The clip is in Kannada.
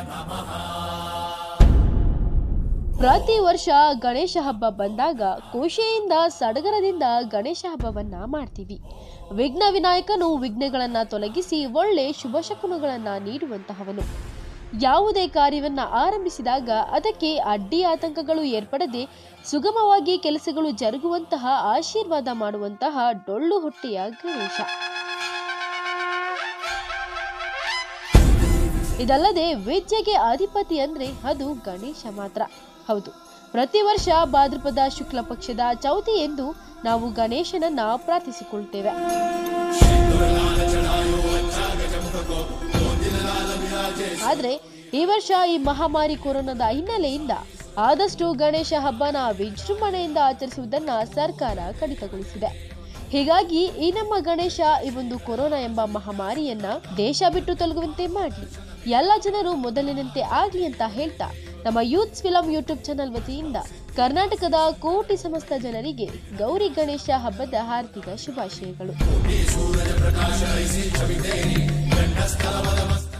ಪ್ರತಿ ವರ್ಷ ಗಣೇಶ ಹಬ್ಬ ಬಂದಾಗ ಖುಷಿಯಿಂದ ಸಡಗರದಿಂದ ಗಣೇಶ ಹಬ್ಬವನ್ನ ಮಾಡ್ತೀವಿ ವಿಘ್ನ ವಿನಾಯಕನು ವಿಘ್ನಗಳನ್ನ ತೊಲಗಿಸಿ ಒಳ್ಳೆ ಶುಭ ಶಕುನಗಳನ್ನ ನೀಡುವಂತಹವನು ಯಾವುದೇ ಕಾರ್ಯವನ್ನ ಆರಂಭಿಸಿದಾಗ ಅದಕ್ಕೆ ಅಡ್ಡಿ ಆತಂಕಗಳು ಏರ್ಪಡದೆ ಸುಗಮವಾಗಿ ಕೆಲಸಗಳು ಜರುಗುವಂತಹ ಆಶೀರ್ವಾದ ಮಾಡುವಂತಹ ಡೊಳ್ಳು ಹೊಟ್ಟೆಯ ಗಣೇಶ ಇದಲ್ಲದೆ ವಿದ್ಯೆಗೆ ಅಧಿಪತಿ ಅಂದ್ರೆ ಅದು ಗಣೇಶ ಮಾತ್ರ ಹೌದು ಪ್ರತಿ ವರ್ಷ ಭಾದ್ರಪದ ಶುಕ್ಲ ಪಕ್ಷದ ಚೌತಿ ಎಂದು ನಾವು ಗಣೇಶನನ್ನ ಪ್ರಾರ್ಥಿಸಿಕೊಳ್ತೇವೆ ಆದ್ರೆ ಈ ವರ್ಷ ಈ ಮಹಾಮಾರಿ ಕೊರೋನಾದ ಹಿನ್ನೆಲೆಯಿಂದ ಆದಷ್ಟು ಗಣೇಶ ಹಬ್ಬನ ವಿಜೃಂಭಣೆಯಿಂದ ಆಚರಿಸುವುದನ್ನ ಸರ್ಕಾರ ಕಡಿತಗೊಳಿಸಿದೆ ಹೀಗಾಗಿ ಈ ನಮ್ಮ ಗಣೇಶ ಈ ಒಂದು ಕೊರೋನಾ ಎಂಬ ಮಹಾಮಾರಿಯನ್ನ ದೇಶ ಬಿಟ್ಟು ತೊಲಗುವಂತೆ ಮಾಡಲಿ ಎಲ್ಲ ಜನರು ಮೊದಲಿನಂತೆ ಆಗ್ಲಿ ಅಂತ ಹೇಳ್ತಾ ನಮ್ಮ ಯೂತ್ ಫಿಲಂ ಯೂಟ್ಯೂಬ್ ಚಾನಲ್ ವತಿಯಿಂದ ಕರ್ನಾಟಕದ ಕೋಟಿ ಸಮಸ್ತ ಜನರಿಗೆ ಗೌರಿ ಗಣೇಶ ಹಬ್ಬದ ಹಾರ್ದಿಕ ಶುಭಾಶಯಗಳು